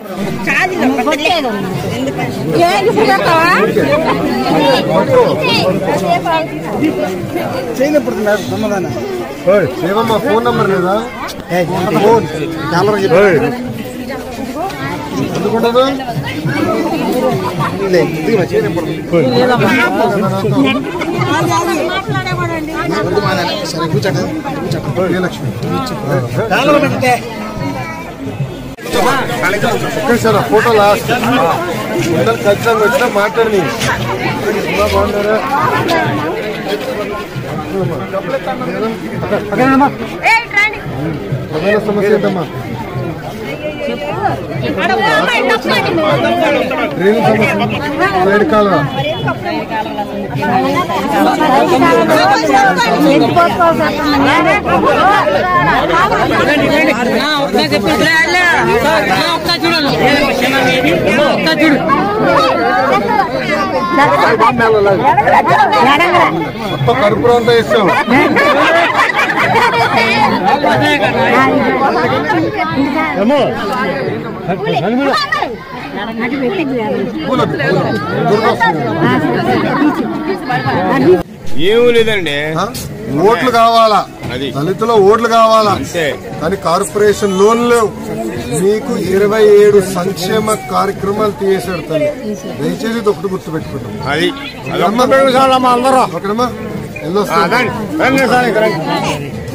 చేయనప్పుడు సమాధానం ఏమమ్మా ఫోన్ నంబర్ లేదా ఫోన్ కెమెరా ఎందుకుంటారు సరే కూర్చోండి Lakshmi okay sir photo last అందరు ఖచ్చితంగా వచ్చినా మాట్లాడి బాగున్నారా ప్రధాన సమస్య ఏంటమ్మా డ్రైన్ సమస్య సైడ్ కాలువ మొత్తం కడుపు అంతా ఇస్తాం పూలది, పూలది. దుర్గొస్తుంది. ఏమీ లేదండి ఆ? ఓట్లు కావాలా అది. దళితుల ఓట్లు కావాలా అంతే కానీ కార్పొరేషన్ లోన్ లేవు మీకు ఇరవై ఏడు సంక్షేమ కార్యక్రమాలు తీసేశాడు తల్లి దయచేసి ఇది ఒకటి గుర్తుపెట్టుకుంటాం అది అది ఒక్క పెరుగు చాలమ్మా అందరూ ఓకేనమ్మా వెళ్ళొస్తాం రండి రండి సార్ ఇక్కడ రండి.